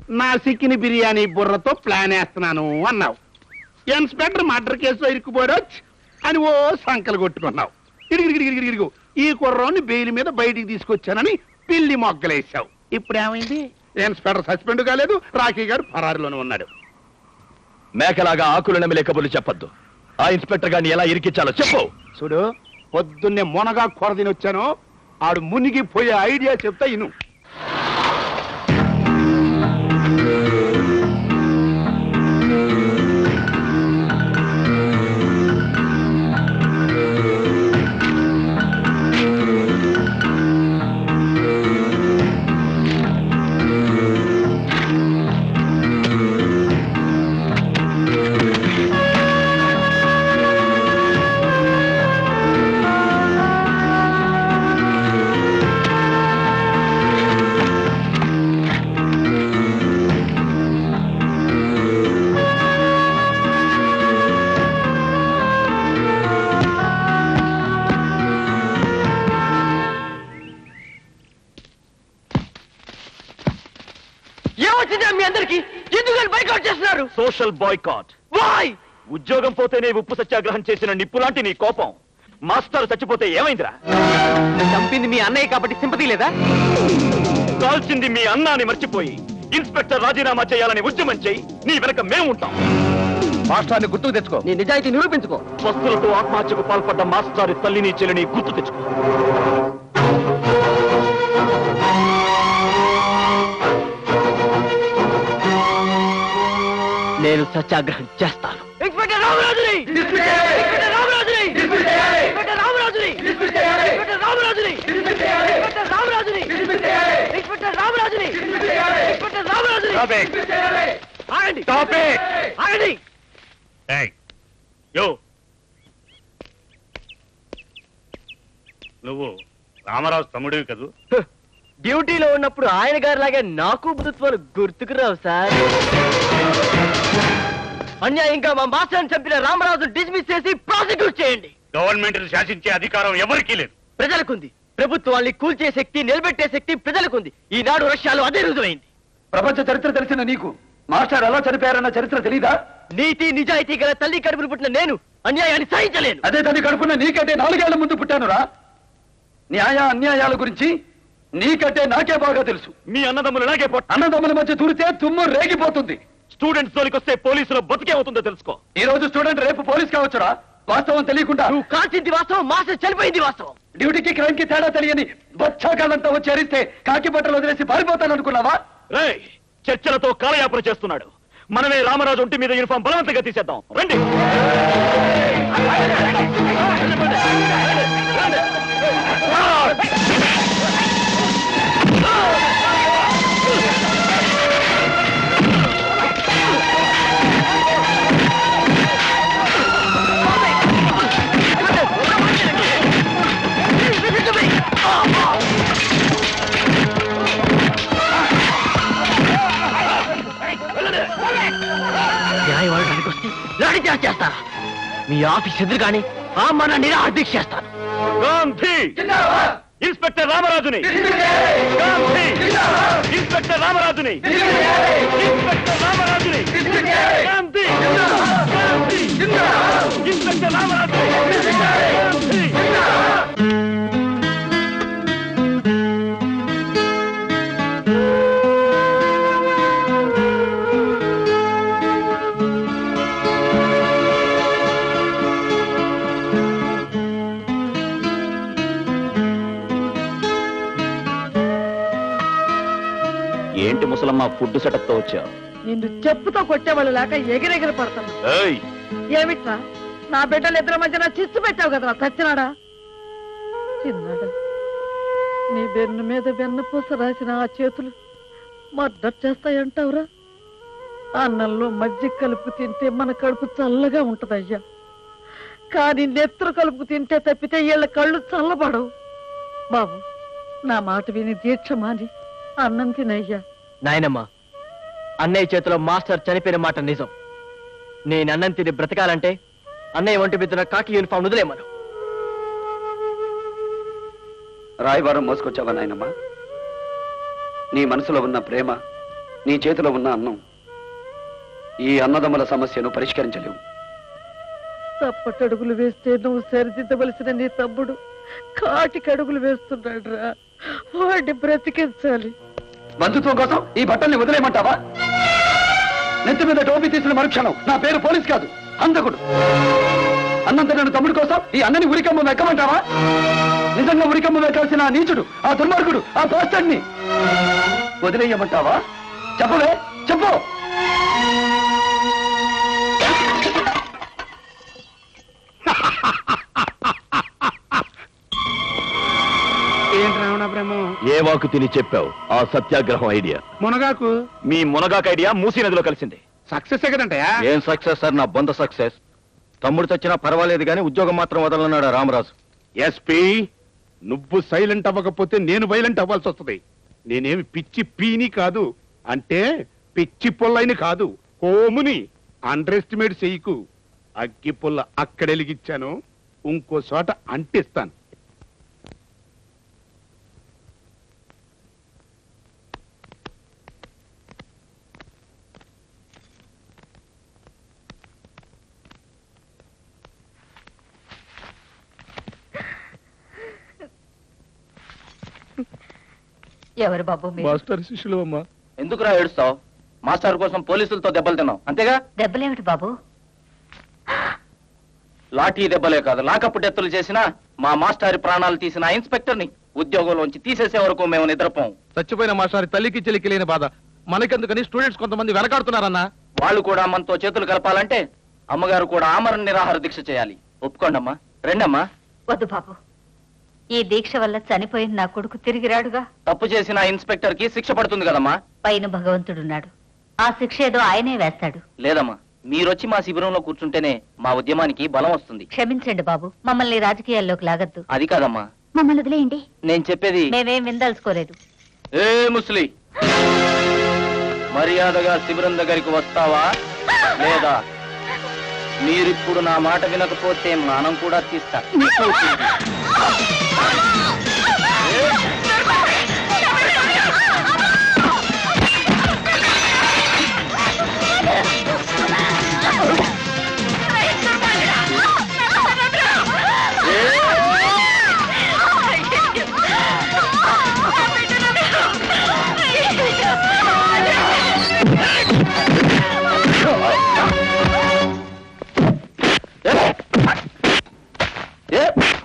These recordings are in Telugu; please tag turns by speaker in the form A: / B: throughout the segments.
A: నా సిక్కిని బిర్యానీ బుర్రతో ప్లాన్ వేస్తున్నాను అన్నావు ఇన్స్పెక్టర్ మర్డర్ కేసులో ఇరుక్కుపోయాడు అని ఓ సంకలు కొట్టుకున్నావు ఇడిగిడిగిడిగిడిగిడిగు ఈ కుర్రోని బెయిల్ మీద బయటికి తీసుకొచ్చానని పిల్లి మొగ్గలేసావు ఇప్పుడు ఏమైంది ఇన్స్పెక్టర్ సస్పెండ్ కాలేదు రాఖీ గారు ఫరారులోనే ఉన్నాడు
B: మేకలాగా ఆకులు నమిలే కబుర్లు చెప్పొద్దు ఆ ఇన్స్పెక్టర్ గారిని ఎలా ఇరికించాలో చెప్పు
A: చూడు పొద్దున్నే మొనగా కొరదిని వచ్చాను ఆడు మునిగిపోయే ఐడియా చెప్తా ఇను
C: ఏమొచ్చిందా మీ అందరికి ఎందుకు బైకౌట్ చేస్తున్నారు
B: సోషల్ బాయ్కాట్
C: వాయ్
B: ఉద్యోగం పోతేనే ఉప్పు సత్యాగ్రహం చేసిన నిప్పు లాంటి నీ కోపం మాస్టర్ చచ్చిపోతే ఏమైందిరా
C: చంపింది మీ అన్నయ్య కాబట్టి సింపతి లేదా
B: కాల్చింది మీ అన్నాని మర్చిపోయి ఇన్స్పెక్టర్ రాజీనామా చేయాలని ఉద్యమం చేయి నీ వెనక మేము ఉంటాం మాస్టర్ని గుర్తుకు తెచ్చుకో
C: నీ నిజాయితీ నిరూపించుకో
B: వస్తువులతో ఆత్మహత్యకు పాల్పడ్డ మాస్టారి తల్లిని చెల్లిని గుర్తు తెచ్చుకో
C: నేను సత్యాగ్రహం చేస్తాను ఇన్స్పెక్టర్ రామరాజుని ఇన్స్పెక్టర్ రామరాజుని ఇన్స్పెక్టర్ రామరాజుని ఇన్స్పెక్టర్ రామరాజుని ఇన్స్పెక్టర్ రామరాజుని ఇన్స్పెక్టర్ రామరాజుని ఇన్స్పెక్టర్ రామరాజుని ఆగండి ఆగండి
D: యో నువ్వు రామరాజు తమ్ముడివి కదూ
C: డ్యూటీలో ఉన్నప్పుడు ఆయన గారి లాగే నాకు బుద్ధత్వాలు గుర్తుకు రావు సార్ అన్యాయంగా మా మాస్టర్ని చంపిన రామరాజు డిస్మిస్ చేసి ప్రాసిక్యూట్ చేయండి
D: గవర్నమెంట్ శాసించే అధికారం ఎవరికీ లేదు
C: ప్రజలకుంది ప్రభుత్వాన్ని కూల్చే శక్తి నిలబెట్టే శక్తి ప్రజలకుంది ఈనాడు రష్యాలో అదే రుజువైంది
E: ప్రపంచ చరిత్ర తెలిసిన నీకు మాస్టర్ ఎలా చనిపోయారన్న చరిత్ర తెలీదా
C: నీతి నిజాయితీ గల తల్లి కడుపును పుట్టిన నేను అన్యాయాన్ని సహించలేను
E: అదే తల్లి కడుపున నీకంటే నాలుగేళ్ల ముందు పుట్టానురా న్యాయ అన్యాయాల గురించి నీకంటే నాకే బాగా తెలుసు
B: మీ అన్నదమ్ములు నాకే పొట్ట
E: అన్నదమ్ముల మధ్య దూరితే తుమ్ము రేగిపోతుంది
B: స్టూడెంట్స్ జోలికొస్తే పోలీసులు బతికే అవుతుందో తెలుసుకో
E: ఈ రోజు స్టూడెంట్ రేపు పోలీస్ కావచ్చురా వాస్తవం తెలియకుండా
C: నువ్వు కాల్చింది వాస్తవం మాస్టర్ చనిపోయింది వాస్తవం
E: డ్యూటీకి క్రైమ్ కి తేడా తెలియని బచ్చాకాలంతా వచ్చి అరిస్తే కాకి బట్టలు వదిలేసి పారిపోతాననుకున్నావా
B: రేయ్ చర్చలతో కాలయాపన చేస్తున్నాడు మనమే రామరాజు ఒంటి మీద యూనిఫామ్ బలవంతంగా తీసేద్దాం రండి
C: న్యాయం అడగడానికి వస్తే లాఠీ చార్జ్ చేస్తారా మీ ఆఫీస్ ఎదురు కానీ ఆ మన నిరాదీక్ష చేస్తాను
B: గాంధీ ఇన్స్పెక్టర్ రామరాజుని గాంధీ ఇన్స్పెక్టర్ రామరాజుని ఇన్స్పెక్టర్ రామరాజుని గాంధీ గాంధీ ఇన్స్పెక్టర్ రామరాజుని గాంధీ ఏంటి ముసలమ్మ ఫుడ్ సెటప్ తో వచ్చావు
F: నిన్ను చెప్పుతో కొట్టేవాళ్ళు లేక ఎగిరెగిరి పడుతున్నా
B: ఏయ్
F: ఏమిట్రా నా బిడ్డలు ఇద్దరి మధ్యన చిచ్చు పెట్టావు కదరా చచ్చినాడా చిన్నాడా నీ వెన్ను మీద వెన్నపూస రాసిన ఆ చేతులు మద్దతు చేస్తాయంటావురా అన్నంలో మజ్జిగ కలుపు తింటే మన కడుపు చల్లగా ఉంటదయ్యా కానీ నెత్తురు కలుపు తింటే తప్పితే వీళ్ళ కళ్ళు చల్లబడవు బాబు నా మాట విని దీక్ష మాని అన్నం తినయ్యా
C: నాయనమ్మ అన్నయ్య చేతిలో మాస్టర్ చనిపోయిన మాట నిజం నేను అన్నం తిని బ్రతకాలంటే అన్నయ్య ఒంటి మీద ఉన్న కాకి యూనిఫామ్ వదిలేమను
E: రాయబారం మోసుకొచ్చావా నాయనమ్మా నీ మనసులో ఉన్న ప్రేమ నీ చేతిలో ఉన్న అన్నం ఈ అన్నదమ్ముల సమస్యను పరిష్కరించలేవు
F: తప్పటడుగులు వేస్తే నువ్వు సరిదిద్దవలసిన నీ తమ్ముడు కాటికి అడుగులు వేస్తున్నాడు రా వాడిని బ్రతికించాలి
E: బంధుత్వం కోసం ఈ బట్టల్ని వదిలేయమంటావా నెత్తి మీద టోపీ తీసిన మరుక్షణం నా పేరు పోలీస్ కాదు అంతకుడు అన్నంత నేను తమ్ముడు కోసం ఈ అన్నని ఉరికమ్మ వెక్కమంటావా నిజంగా ఉరికమ్మ వెక్కాల్సిన ఆ నీచుడు ఆ దుర్మార్గుడు ఆ పాస్టర్ని వదిలేయమంటావా చెప్పవే చెప్పు
A: ఏంటి రావణ బ్రహ్మ
B: ఏ వాకు తిని చెప్పావు ఆ సత్యాగ్రహం ఐడియా
A: మునగాకు
B: మీ మునగాక ఐడియా మూసీ నదిలో కలిసింది
A: సక్సెస్ కదంటయా
B: ఏం సక్సెస్ సార్ నా బొంద సక్సెస్ తమ్ముడు చచ్చినా పర్వాలేదు కానీ ఉద్యోగం మాత్రం వదలన్నాడు రామరాజు
A: ఎస్పీ నువ్వు సైలెంట్ అవ్వకపోతే నేను వైలెంట్ అవ్వాల్సి వస్తుంది నేనేమి పిచ్చి పీని కాదు అంటే పిచ్చి పుల్లైని కాదు హోముని అండర్ ఎస్టిమేట్ చెయ్యకు అగ్గి పుల్ల అక్కడెలిగిచ్చాను ఇంకో చోట అంటిస్తాను
F: ఎవరు బాబు మీరు
A: మాస్టర్ శిష్యులు అమ్మా
C: ఎందుకురా ఏడుస్తావు మాస్టర్ కోసం పోలీసులతో దెబ్బలు తిన్నావు అంతేగా
F: దెబ్బలేమిటి బాబు
C: లాఠీ దెబ్బలే కాదు లాకప్పు డెత్తులు చేసిన మా మాస్టారి ప్రాణాలు తీసిన ఆ ఇన్స్పెక్టర్ని ఉద్యోగంలోంచి తీసేసే వరకు మేము నిద్రపోం
B: చచ్చిపోయిన మాస్టారి తల్లికి చెల్లికి లేని బాధ మనకెందుకని స్టూడెంట్స్ కొంతమంది వెనకాడుతున్నారన్నా
C: వాళ్ళు కూడా మనతో చేతులు కలపాలంటే అమ్మగారు కూడా ఆమరణ నిరాహార దీక్ష చేయాలి ఒప్పుకోండమ్మా రెండమ్మా
G: వద్దు బాబు ఈ దీక్ష వల్ల చనిపోయిన నా కొడుకు తిరిగి రాడుగా
C: తప్పు చేసిన ఆ ఇన్స్పెక్టర్ కి శిక్ష పడుతుంది కదమ్మా
G: పైన భగవంతుడున్నాడు ఆ శిక్ష ఏదో ఆయనే వేస్తాడు
C: లేదమ్మా మీరొచ్చి మా శిబిరంలో కూర్చుంటేనే మా ఉద్యమానికి బలం వస్తుంది
G: క్షమించండి బాబు మమ్మల్ని రాజకీయాల్లోకి లాగద్దు
C: అది కాదమ్మా
G: మమ్మల్ని వదిలేయండి
C: నేను చెప్పేది
G: మేమేం విందలుచుకోలేదు
C: ఏ ముస్లి మర్యాదగా శిబిరం దగ్గరికి వస్తావా లేదా మీరిప్పుడు నా మాట వినకపోతే మానం కూడా తీస్తా ఏ?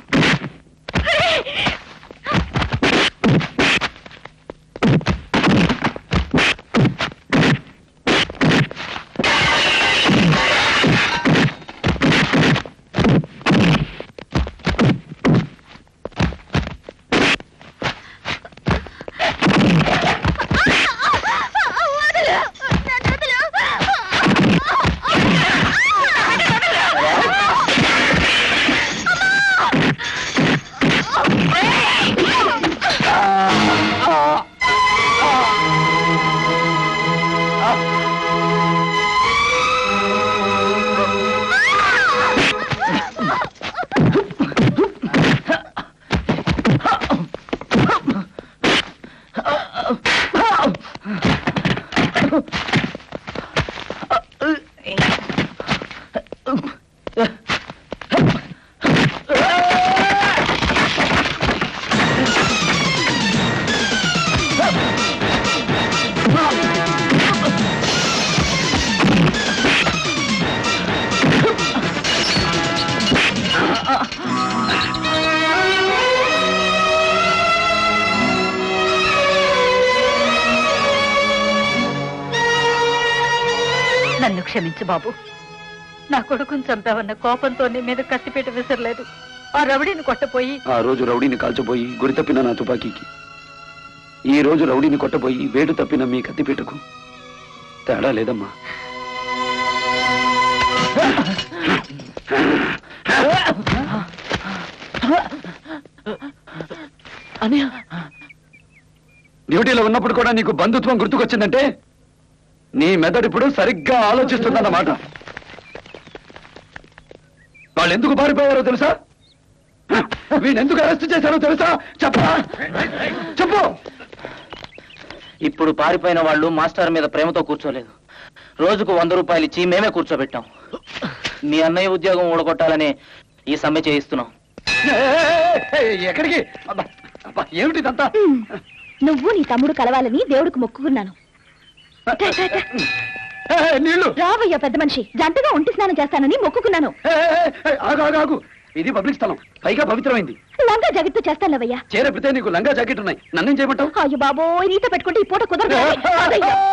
G: నన్ను క్షమించు బాబు నా కొడుకుని చంపావన్న కోపంతో నీ మీద కత్తిపేట విసరలేదు ఆ రవిడిని కొట్టపోయి
E: ఆ రోజు రౌడీని కాల్చబోయి గురి తప్పిన నా తుపాకీకి ఈ రోజు రౌడీని కొట్టబోయి వేడు తప్పిన మీ కత్తిపీటకు తేడా లేదమ్మా డ్యూటీలో ఉన్నప్పుడు కూడా నీకు బంధుత్వం గుర్తుకొచ్చిందంటే నీ మెదడు ఇప్పుడు సరిగ్గా ఆలోచిస్తుందన్నమాట వాళ్ళు ఎందుకు పారిపోయారో తెలుసా వీళ్ళు ఎందుకు అరెస్ట్ చేశారో తెలుసా చెప్పరా చెప్పు
C: ఇప్పుడు పారిపోయిన వాళ్ళు మాస్టర్ మీద ప్రేమతో కూర్చోలేదు రోజుకు వంద రూపాయలు ఇచ్చి మేమే కూర్చోబెట్టాం మీ అన్నయ్య ఉద్యోగం ఊడగొట్టాలనే ఈ సమ్మె చేయిస్తున్నాం
E: ఏయ్, ఏయ్, ఎక్కడికి అబ్బా, అబ్బా, ఏమిటి ఇదంతా
H: నువ్వు నీ తమ్ముడు కలవాలని దేవుడికి మొక్కుకున్నాను
E: ఏయ్, నీళ్లు
H: రావయ్యా పెద్ద మనిషి జంటగా ఒంటి స్నానం చేస్తానని మొక్కుకున్నాను
E: ఏయ్, ఏయ్, ఏయ్, ఆగు ఆగు ఆగు ఇది పబ్లిక్ స్థలం పైగా పవిత్రమైంది
H: లంగా జాకెట్తో చేస్తానులేవయ్యా
E: చేరపితే నీకు లంగా జాకెట్ ఉన్నాయి నన్నేం చేయమంటావు
H: అయ్యో బాబోయ్ నీతో పెట్టుకుంటే ఈ పూట కుదరదు అదయ్యా.